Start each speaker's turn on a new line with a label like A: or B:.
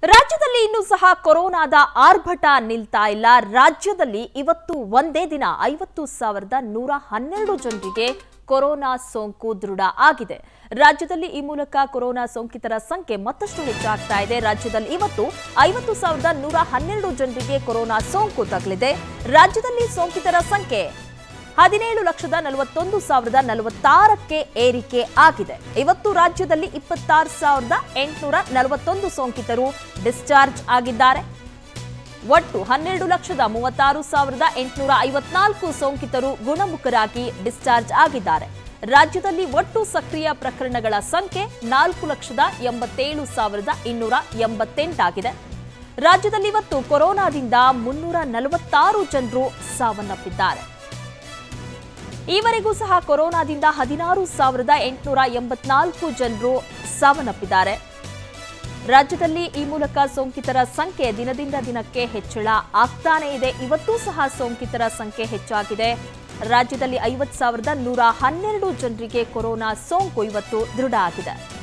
A: ರಾಜ್ಯದಲ್ಲಿ ಇನ್ನೂ ಸಹ ಕೊರೋನಾದ ಆರ್ಭಟ ನಿಲ್ತಾ ಇಲ್ಲ ರಾಜ್ಯದಲ್ಲಿ ಇವತ್ತು ಒಂದೇ ದಿನ ಐವತ್ತು ಸಾವಿರದ ನೂರ ಹನ್ನೆರಡು ಜನರಿಗೆ ಕೊರೋನಾ ಸೋಂಕು ದೃಢ ಆಗಿದೆ ರಾಜ್ಯದಲ್ಲಿ ಈ ಮೂಲಕ ಕೊರೋನಾ ಸೋಂಕಿತರ ಸಂಖ್ಯೆ ಮತ್ತಷ್ಟು ಹೆಚ್ಚಾಗ್ತಾ ಇದೆ ರಾಜ್ಯದಲ್ಲಿ ಇವತ್ತು ಐವತ್ತು ಸಾವಿರದ ನೂರ ಹನ್ನೆರಡು ಜನರಿಗೆ ಕೊರೋನಾ ಸೋಂಕು ತಗುಲಿದೆ ರಾಜ್ಯದಲ್ಲಿ ಸೋಂಕಿತರ ಸಂಖ್ಯೆ ಹದಿನೇಳು ಲಕ್ಷದ ನಲವತ್ತೊಂದು ಸಾವಿರದ ನಲವತ್ತಾರಕ್ಕೆ ಏರಿಕೆ ಆಗಿದೆ ಇವತ್ತು ರಾಜ್ಯದಲ್ಲಿ ಇಪ್ಪತ್ತಾರು ಸಾವಿರದ ಎಂಟುನೂರ ನಲವತ್ತೊಂದು ಸೋಂಕಿತರು ಡಿಸ್ಚಾರ್ಜ್ ಆಗಿದ್ದಾರೆ ಒಟ್ಟು ಹನ್ನೆರಡು ಲಕ್ಷದ ಮೂವತ್ತಾರು ಸಾವಿರದ ಎಂಟುನೂರ ಐವತ್ನಾಲ್ಕು ಸೋಂಕಿತರು ಗುಣಮುಖರಾಗಿ ಡಿಸ್ಚಾರ್ಜ್ ಆಗಿದ್ದಾರೆ ರಾಜ್ಯದಲ್ಲಿ ಒಟ್ಟು ಸಕ್ರಿಯ ಪ್ರಕರಣಗಳ ಸಂಖ್ಯೆ ನಾಲ್ಕು ಲಕ್ಷದ ಎಂಬತ್ತೇಳು ಸಾವಿರದ ಇನ್ನೂರ ಎಂಬತ್ತೆಂಟಾಗಿದೆ ರಾಜ್ಯದಲ್ಲಿ ಇವತ್ತು ಕೊರೋನಾದಿಂದ ಮುನ್ನೂರ ನಲವತ್ತಾರು ಜನರು ಸಾವನ್ನಪ್ಪಿದ್ದಾರೆ ಈವರೆಗೂ ಸಹ ಕೊರೋನಾದಿಂದ ಹದಿನಾರು ಸಾವಿರದ ಎಂಟುನೂರ ಎಂಬತ್ನಾಲ್ಕು ಜನರು ಸಾವನ್ನಪ್ಪಿದ್ದಾರೆ ರಾಜ್ಯದಲ್ಲಿ ಈ ಮೂಲಕ ಸೋಂಕಿತರ ಸಂಖ್ಯೆ ದಿನದಿಂದ ದಿನಕ್ಕೆ ಹೆಚ್ಚಳ ಆಗ್ತಾನೇ ಇದೆ ಇವತ್ತೂ ಸಹ ಸೋಂಕಿತರ ಸಂಖ್ಯೆ ಹೆಚ್ಚಾಗಿದೆ ರಾಜ್ಯದಲ್ಲಿ ಐವತ್ತು ಸಾವಿರದ ನೂರ ಹನ್ನೆರಡು ಜನರಿಗೆ ಕೊರೋನಾ ಸೋಂಕು ಇವತ್ತು ದೃಢ ಆಗಿದೆ